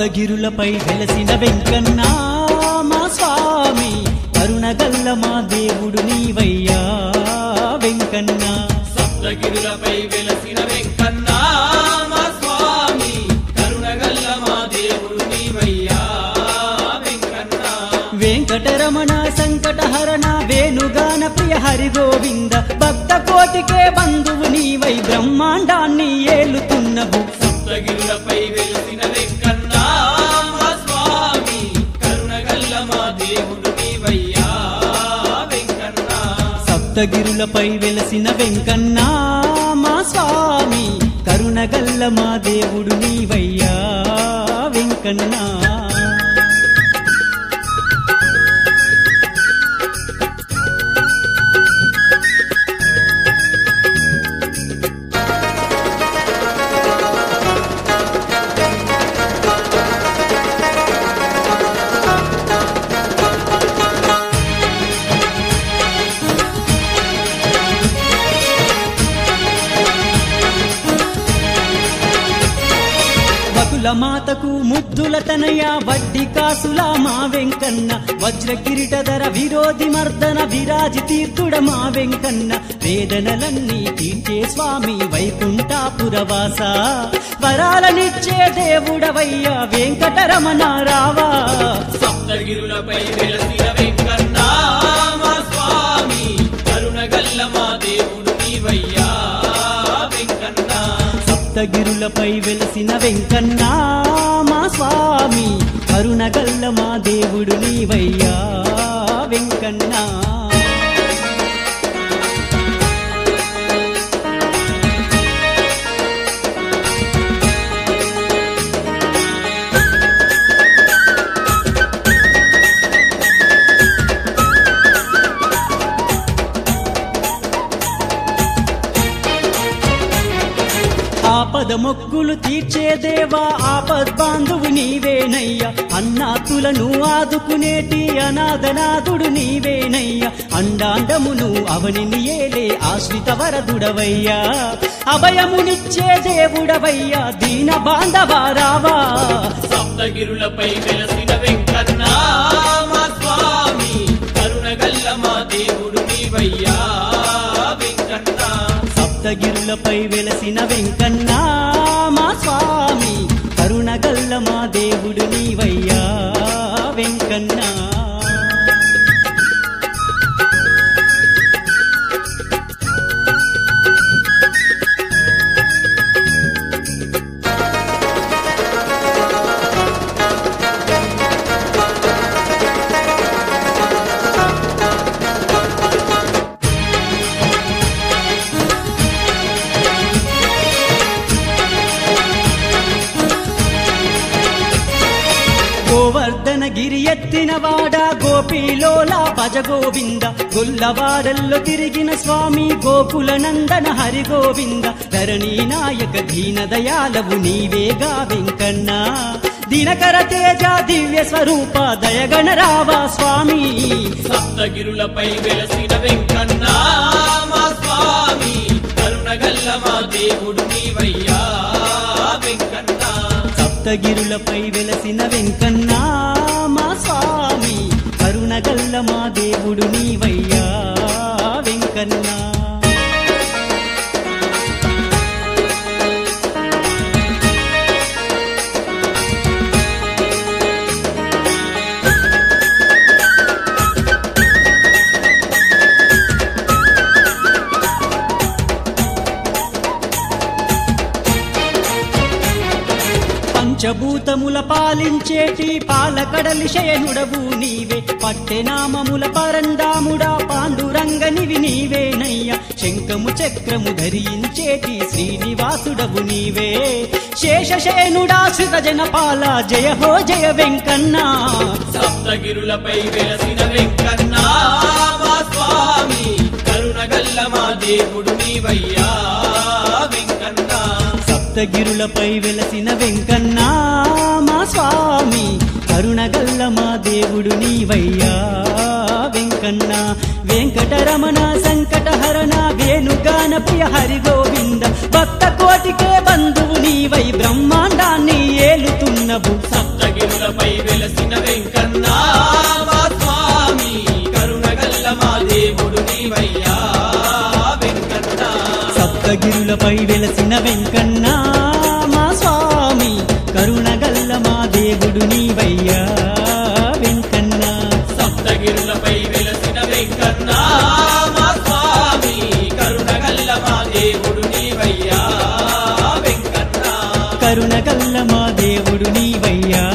సప్తగిరులపై వెలసిన వెంకన్న మా స్వామి కరుణగల్ల మా దేవుడు నీవయ్యా వెంకన్న సప్తగిరులపై వెలసిన వెంకన్న మా స్వామి కరుణగల్ల మా దేవుడు నీవయ్యా వెంకన్న వెంకటరమణ సంకటహరణ వేణుగాన ప్రియ హరి గోవింద భక్త కోటికే బంధువు నీవై బ్రహ్మాండాన్ని ఏలుతున్నవు సప్తగిరులపై వెలిసిన వెంకన్న మా స్వామి కరుణగల్ల మా దేవుడు నీవయ్యా వెంకన్న సప్తగిరులపై వెలసిన వెంకన్న మా స్వామి కరుణగల్ల మా దేవుడు నీవయ్యా వెంకన్నా వకుల మాతకు ముద్దుల తనయ వడ్డీ కాసుల మా వెంకన్న వజ్ర కిరీటధర విరోధి మర్దన విరాజి తీర్థుడ మా వెంకన్న వేదనలన్నీ తీర్చే స్వామి వైకుంఠాపురవాస వరాలనిచ్చే దేవుడవయ్యా వెంకటరమణ రావా సప్తగిరులపై వెలసిన వెంకన్న మా స్వామి కరుణగల్ల మా దేవుడు నీవయ్యా వెంకన్న సప్తగిరులపై వెలసిన వెంకన్న మా స్వామి కరుణగల్ల మా దేవుడు నీవయ్యా వెంకన్నా ఆపద మొక్కులు తీర్చే దేవా ఆపద్ బాంధువు నీవేనయ్యా అన్నాతులను ఆదుకునేటి అనాథనాథుడు నీవేనయ్యా అండాండమును అవనిని ఏలే ఆశ్రిత వరదుడవయ్యా అభయమునిచ్చే దేవుడవయ్యా దీన బాంధవారావా సప్తగిరులపై వెలసిన వెంకన్న మా స్వామి కరుణగల్ల మా దేవుడు నీవయ్యా వెంకన్న సప్తగిరులపై వెలసిన వెంకన్న మా స్వామి కరుణగల్ల మా దేవుడు నీవయ్యా వెంకన్నా గోవర్ధన గిరి ఎత్తిన వాడ గోపీలోలా భజ గోవింద గొల్లవాడల్లో తిరిగిన స్వామి గోకుల నందన హరి గోవింద ధరణీ నాయక దీన దయాలవు నీవేగా వెంకన్న దినకర తేజ దివ్య స్వరూప దయగణ రావా స్వామి సప్తగిరులపై వెలసిన వెంకన్న మా స్వామి కరుణగల్ల మా దేవుడు నీవయ్యా వెంకన్న సప్తగిరులపై వెలసిన వెంకన్న మా స్వామి కరుణగల్ల మా దేవుడు నీవయ్యా వెంకన్నా పంచభూతముల పాలించేటి పాలకడలి శయనుడవు నీవే పట్టెనామముల పరందాముడా పాండురంగనివి నీవేనయ్యా శంఖము చక్రము ధరించేటి శ్రీనివాసుడవు నీవే శేషశేనుడా సుఖజన పాల జయ హో జయ వెంకన్నా సప్తగిరులపై వెలసిన వెంకన్న మా స్వామి కరుణగల్ల మా దేవుడు నీవయ్యా వెంకన్న సప్తగిరులపై వెలసిన వెంకన్న మా స్వామి కరుణగల్ల మా దేవుడు నీవయ్యా వెంకన్న వెంకటరమణ సంకటహరణ వేణుగాన ప్రియ హరి గోవింద భక్త కోటికే బంధువు నీవై బ్రహ్మాండాన్ని ఏలుతున్నవు సప్త సప్తగిరులపై వెలసిన వెంకన్న మా స్వామి కరుణగల్ల మా దేవుడు నీవయ్యా వెంకన్న సప్తగిరులపై వెలసిన వెంకన్న మా స్వామి కరుణగల్ల మా దేవుడు నీవయ్యా వెంకన్న కరుణగల్ల మా దేవుడు నీవయ్యా